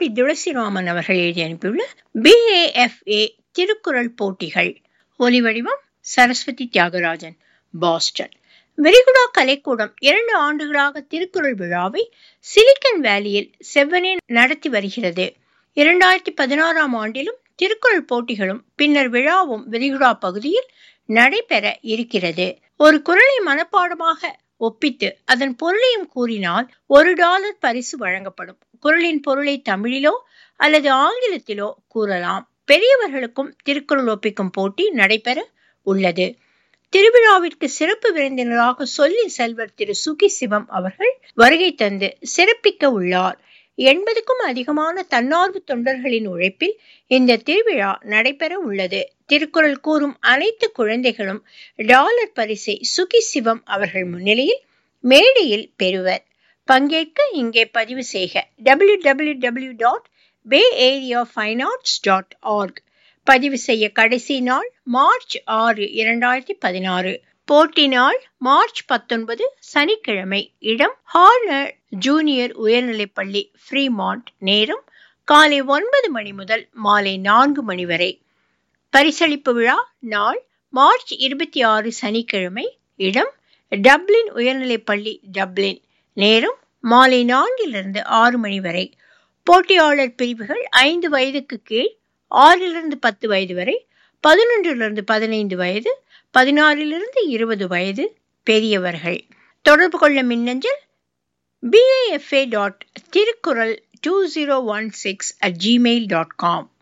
ஆவடி துளசிராமன் அவர்கள் எழுதி அனுப்பியுள்ள பிஏஎஃப்ஏ திருக்குறள் போட்டிகள் ஒலிவடிவம் சரஸ்வதி தியாகராஜன் பாஸ்டன் விரிகுடா கலைக்கூடம் இரண்டு ஆண்டுகளாக திருக்குறள் விழாவை சிலிக்கன் வேலியில் செவ்வனே நடத்தி வருகிறது இரண்டாயிரத்தி பதினாறாம் ஆண்டிலும் திருக்குறள் போட்டிகளும் பின்னர் விழாவும் விரிகுடா பகுதியில் நடைபெற இருக்கிறது ஒரு குரலை மனப்பாடமாக ஒப்பித்து அதன் பொருளையும் கூறினால் ஒரு டாலர் பரிசு வழங்கப்படும் குரலின் பொருளை தமிழிலோ அல்லது ஆங்கிலத்திலோ கூறலாம் பெரியவர்களுக்கும் திருக்குறள் ஒப்பிக்கும் போட்டி நடைபெற உள்ளது திருவிழாவிற்கு சிறப்பு விருந்தினராக சொல்லி செல்வர் திரு சுகி சிவம் அவர்கள் வருகை தந்து சிறப்பிக்க உள்ளார் எண்பதுக்கும் அதிகமான தன்னார்வ தொண்டர்களின் உழைப்பில் இந்த திருவிழா நடைபெற உள்ளது திருக்குறள் கூறும் அனைத்து குழந்தைகளும் டாலர் பரிசை சுகி சிவம் அவர்கள் முன்னிலையில் மேடையில் பெறுவர் பங்கேற்க இங்கே பதிவு செய்க W W W dot Bay Area fine arts dot org பதிவு செய்ய கடைசி நாள் மார்ச் ஆறு இரண்டாயிரத்தி பதினாறு போட்டி நாள் மார்ச் பத்தொன்பது சனிக்கிழமை இடம் ஹார்னர் ஜூனியர் உயர்நிலைப்பள்ளி ஃப்ரீமாண்ட் நேரம் காலை ஒன்பது மணி முதல் மாலை நான்கு மணி வரை பரிசளிப்பு விழா நாள் மார்ச் இருபத்தி ஆறு சனிக்கிழமை இடம் டப்ளின் உயர்நிலைப்பள்ளி டப்ளின் நேரம் மாலை நான்கிலிருந்து ஆறு மணி வரை போட்டியாளர் பிரிவுகள் ஐந்து வயதுக்கு கீழ் ஆறிலிருந்து பத்து வயது வரை பதினொன்றிலிருந்து பதினைந்து வயது பதினாறிலிருந்து இருபது வயது பெரியவர்கள் தொடர்பு கொள்ள மின்னஞ்சல் B A F A dot Thirukkural two zero one six at Gmail dot com